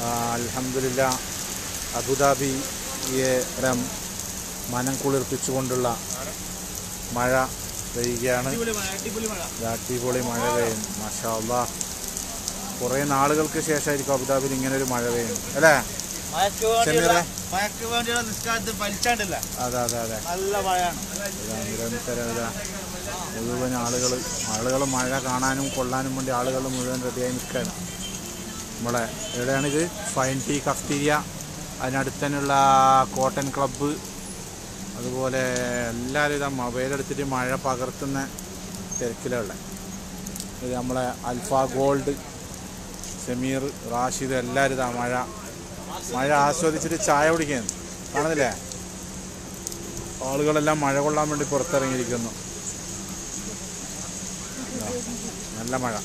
അലഹമില്ല അബുദാബിയെ രം മനം കുളിർപ്പിച്ചുകൊണ്ടുള്ള മഴ പെയ്യുകയാണ് അടിപൊളി മഴ അടിപൊളി മഴ ഇത് അടിപൊളി മഴ പെയ്യും മാഷാ അല്ലാ കുറേ നാളുകൾക്ക് ശേഷമായിരിക്കും അബുദാബിയിൽ ഇങ്ങനെ ഒരു മഴ പെയ്യുന്നത് അല്ലേ മഴയ്ക്ക് വേണ്ടിയുള്ള ചെമ്മീറെ? മഴയ്ക്ക് വേണ്ടിയുള്ള നിസ്കാരത്ത് വലിച്ചാണ്ടില്ല അതെ അതെ അതെ നല്ല മഴയാണ് ഇതാ നിരന്തരം ഇതാ മുഴുവൻ ആളുകൾ ആളുകൾ മഴ കാണാനും കൊള്ളാനും വേണ്ടി ആളുകൾ മുഴുവൻ റെഡിയായി നിൽക്കുകയാണ് നമ്മളെ എവിടെയാണിത് ഫൈൻ ടീ കഫ്റ്റീരിയ അതിനടുത്ത് തന്നെയുള്ള കോട്ടൺ ക്ലബ്ബ് അതുപോലെ എല്ലാവരും ഇതാ മൊബൈൽ എടുത്തിട്ട് മഴ പകർത്തുന്ന തിരക്കിലുള്ള ഇത് നമ്മളെ അൽഫ ഗോൾഡ് സമീർ റാഷിദ് എല്ലാവരും ഇതാ മഴ മഴ ആസ്വദിച്ചിട്ട് ചായ കുടിക്കുന്നു കാണുന്നില്ലേ ആളുകളെല്ലാം മഴ കൊള്ളാൻ വേണ്ടി പുറത്തിറങ്ങിയിരിക്കുന്നു ഇതാ, നല്ല മഴ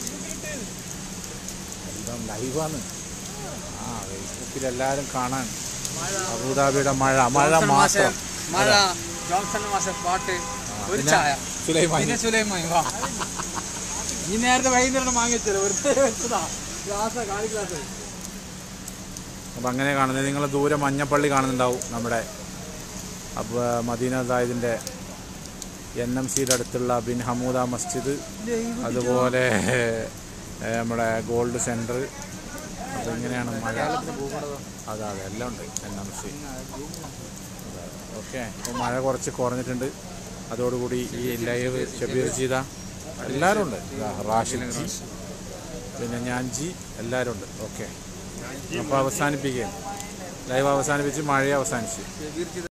എല്ലാം ലൈവാണ് ആ ഫേസ്ബുക്കിൽ എല്ലാവരും കാണാൻ അബുദാബിയുടെ മഴ മഴ മാത്രം മഴ ജോൺസൺ മാഷ പാട്ട് ഒരു പിന്നെ ചായ സുലൈമാനി പിന്നെ സുലൈമാൻ വാ ഈ നേരത്തെ വൈകുന്നേരം വാങ്ങിച്ചത് വെറുതെ വെച്ചതാ ഗ്ലാസ് കാലി ഗ്ലാസ് അപ്പം അങ്ങനെ കാണുന്നത് നിങ്ങൾ ദൂരെ മഞ്ഞപ്പള്ളി കാണുന്നുണ്ടാവും നമ്മുടെ അപ്പോൾ മദീന സാഹിദിൻ്റെ എൻ എം സിയുടെ അടുത്തുള്ള ബിൻ ഹമൂദ മസ്ജിദ് അതുപോലെ ഏ, നമ്മുടെ ഗോൾഡ് സെൻറ്റർ അപ്പോൾ ഇങ്ങനെയാണ് മഴ അതെ അതെ എല്ലാം ഉണ്ട് എൻ എം സി ഓക്കെ അപ്പോൾ മഴ കുറച്ച് കുറഞ്ഞിട്ടുണ്ട് അതോടുകൂടി ഈ ലൈവ് ഷബീർ ചെയ്ത എല്ലാവരും ഉണ്ട് ഇതാ, റാഷിദ് ജി പിന്നെ ഞാൻ ജി എല്ലാവരും ഉണ്ട് ഓക്കെ അപ്പോൾ അവസാനിപ്പിക്കുകയാണ് ലൈവ് അവസാനിപ്പിച്ച് മഴയെ അവസാനിച്ച്